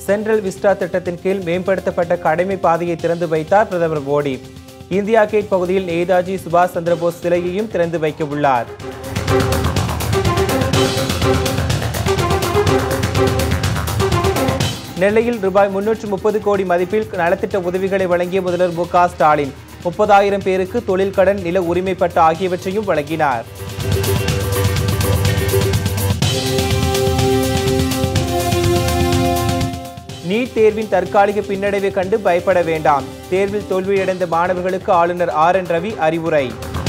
central Vista திட்டத்தின் கீழ் மேம்படுத்தப்பட்ட கடமை பாதையை திறந்து வைத்தார் பிரதமர் மோடி இந்தியா கேட் பகுதியில் நேதாஜி சுபாஷ் சந்திரபோஸ் சிலையையும் திறந்து வைக்க உள்ளார் நெல்லையில் ரூபாய் முன்னூற்று முப்பது கோடி மதிப்பில் நலத்திட்ட உதவிகளை வழங்கிய முதல்வர் மு க ஸ்டாலின் முப்பதாயிரம் பேருக்கு தொழில் கடன் நில உரிமைப்பட்ட ஆகியவற்றையும் வழங்கினார் நீட் தேர்வின் தற்காலிக பின்னடைவை கண்டு பயப்பட வேண்டாம் தேர்வில் தோல்வியடைந்த மாணவர்களுக்கு ஆளுநர் ஆர் என் ரவி அறிவுரை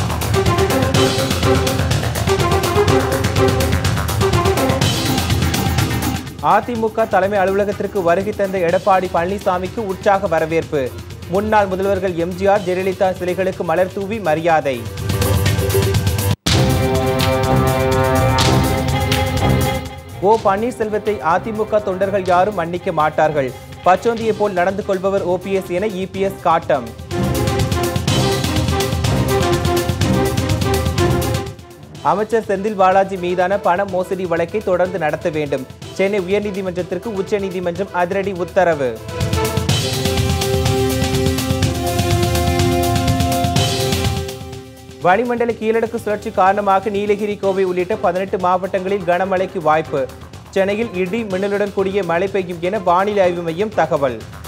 அதிமுக தலைமை அலுவலகத்திற்கு வருகை தந்த எடப்பாடி பழனிசாமிக்கு உற்சாக வரவேற்பு முன்னாள் முதல்வர்கள் எம்ஜிஆர் ஜெயலலிதா சிலைகளுக்கு மலர் தூவி மரியாதை ஓ பன்னீர்செல்வத்தை அதிமுக தொண்டர்கள் யாரும் மன்னிக்க மாட்டார்கள் பச்சோந்தியை போல் நடந்து கொள்பவர் ஓபிஎஸ் என இபிஎஸ் காட்டம் அமைச்சர் செந்தில் பாலாஜி மீதான பண மோசடி வழக்கை தொடர்ந்து நடத்த வேண்டும் சென்னை உயர்நீதிமன்றத்திற்கு உச்சநீதிமன்றம் அதிரடி உத்தரவு வளிமண்டல கீழடுக்கு சுழற்சி காரணமாக நீலகிரி கோவை உள்ளிட்ட பதினெட்டு மாவட்டங்களில் கனமழைக்கு வாய்ப்பு சென்னையில் இடி மின்னலுடன் கூடிய மழை பெய்யும் என வானிலை ஆய்வு மையம் தகவல்